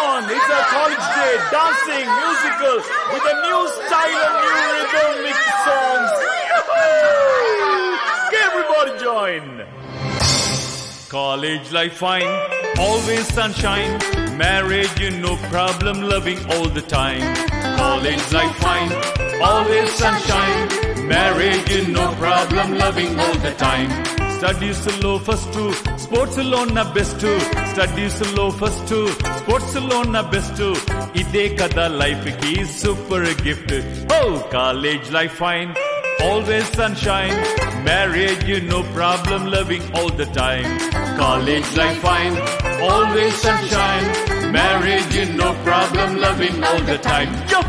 on! It's a college day, dancing, musical, with a new style and new rhythmic songs. Yahoo! Everybody join! College life fine, always sunshine. Marriage, you no problem, loving all the time. College life fine, always sunshine. Marriage, you no problem, loving all the time. Studies లో first sports లో నా best studies లో first sports లో నా best ఇదే కదా life కి super gift ఓ college life fine Always sunshine, marriage you no problem, loving all the time. College life fine, always sunshine, marriage you no problem, loving all the time. Yo!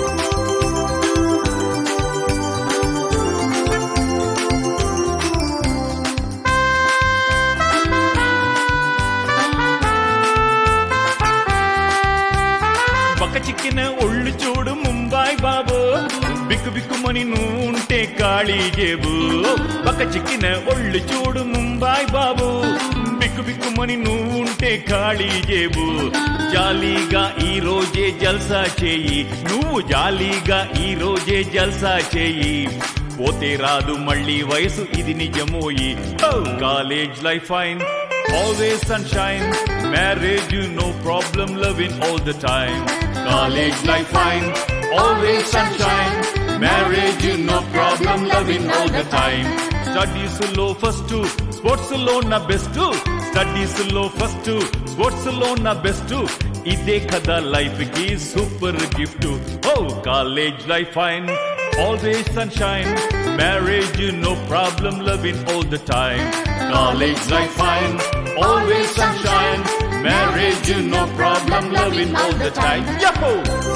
బక్క చిక్కిన ఒళ్ళు చూడు ముంబాయి బాబు బిక్కు బిక్కుమని నువ్వు ఉంటే ఖాళీ జేబు బక్క చిక్కిన ఒళ్ళు చూడు ముంబాయి బాబు బిక్కు బిక్కుమని నువ్వు ఉంటే ఖాళీ జేబు జాలీగా ఈ రోజే జల్సా చేయి నువ్వు జాలీగా ఈ రోజే జల్సా చేయి పోతే రాదు మళ్ళీ వయసు ఇది నిజమోయి college life fine Always sunshine, marriage you no problem, loving all the time. College life fine, always sunshine, marriage you no problem, loving all the time. Studies low first, sports low na best. Studies low first, sports low na best. ఇదే కదా life కి super gift ఓ college life fine always sunshine marriage no problem loving all the time college life fine always sunshine marriage no problem loving all the time యహో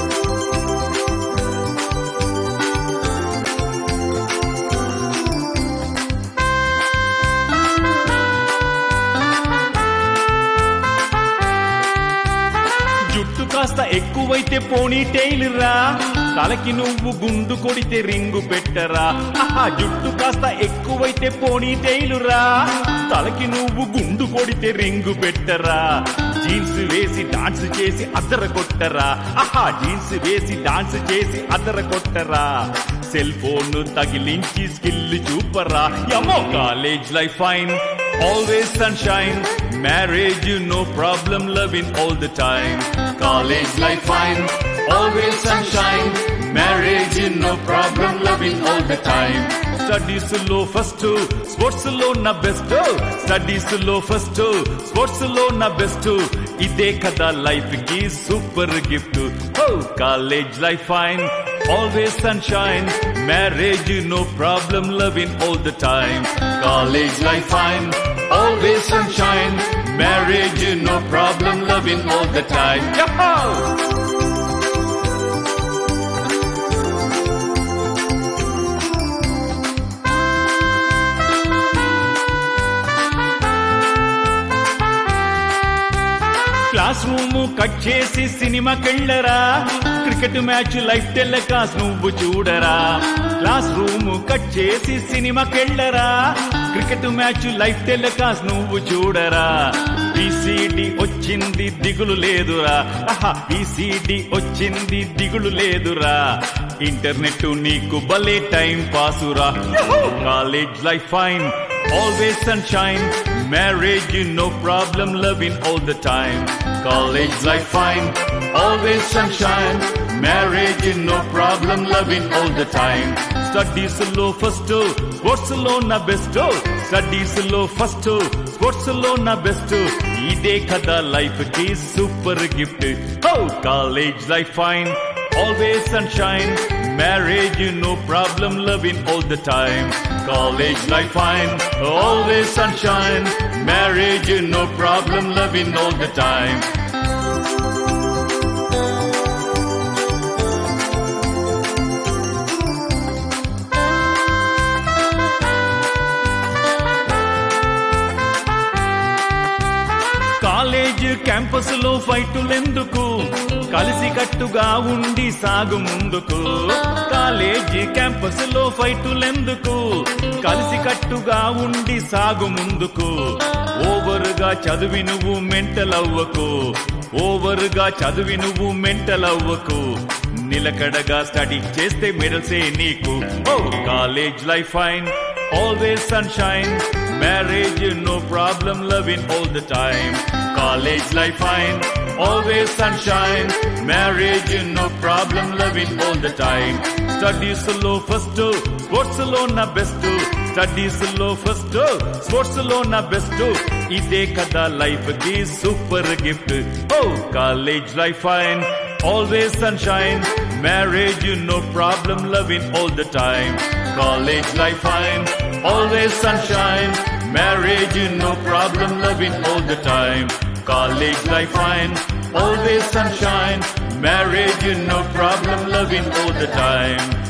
జుట్టు కాస్త ఎక్కువైతే పోనీ tile రా తలకి నువ్వు గుండు కొడితే రింగు పెట్టరా ఆహా, జుట్టు కాస్త ఎక్కువైతే పోనీ టైల్ రా తలకి నువ్వు గుండు కొడితే రింగు పెట్టరా జీన్స్ వేసి డాన్స్ చేసి అద్దర కొట్టరా ఆహా జీన్స్ వేసి డాన్స్ చేసి అద్దర కొట్టరా సెల్ ఫోన్ తగిలించి స్కిల్ చూపరా యమో college life fine Always sunshine, marriage you no problem, loving all the time. College life fine, always sunshine, marriage you no problem, loving all the time. Studies low first, sports low na best. Studies low first, sports low na best. ఇదే కదా life కి super gift ఓ college life fine always sunshine marriage no problem loving all the time college life fine always sunshine marriage no problem loving all the time classroom cut చేసి సినిమాకెళ్ళరా cricket match life telecast నువ్వు చూడరా classroom cut చేసి సినిమాకెళ్ళరా cricket match life telecast నువ్వు చూడరా VCD వచ్చింది దిగులు లేదురా ఆహా విసిడి వచ్చింది దిగులు లేదురా ఇంటర్నెట్ నీకు భలే టైం పాసురా college life fine Always sunshine, marriage you no problem, loving all the time. College life fine, always sunshine, marriage you no problem, loving all the time. Studies low first, sports low na best. Studies low first, sports low na best. ఇదే కదా life కి super gift ఓ college life fine always sunshine. Marriage, you no problem, loving all the time. College life fine, always sunshine. Marriage, you no problem, loving all the time. College campus లో ఫైటులెందుకు కలిసి కట్టుగా ఉండి సాగు ముందుకు college campus లో ఫైటులెందుకు కలిసి కట్టుగా ఉండి సాగు ముందుకు ఓవర్గా చదివి నువ్వు మెంటల్ అవ్వకు ఓవర్గా చదివి నువ్వు మెంటల్ అవ్వకు నిలకడగా స్టడీ చేస్తే మెడసే నీకు ఓ college life fine always sunshine marriage no problem loving all the time college life fine always sunshine marriage no problem loving all the time studies లో ఫస్ట్ స్పోర్ట్స్ లో నా బెస్ట్ స్టడీస్ లో ఫస్ట్ స్పోర్ట్స్ లో నా best ఇదే కదా life కి super gift ఓ college life fine always sunshine marriage no problem loving all the time college life fine always sunshine marriage no problem loving all the time college life fine always sunshine marriage no problem loving all the time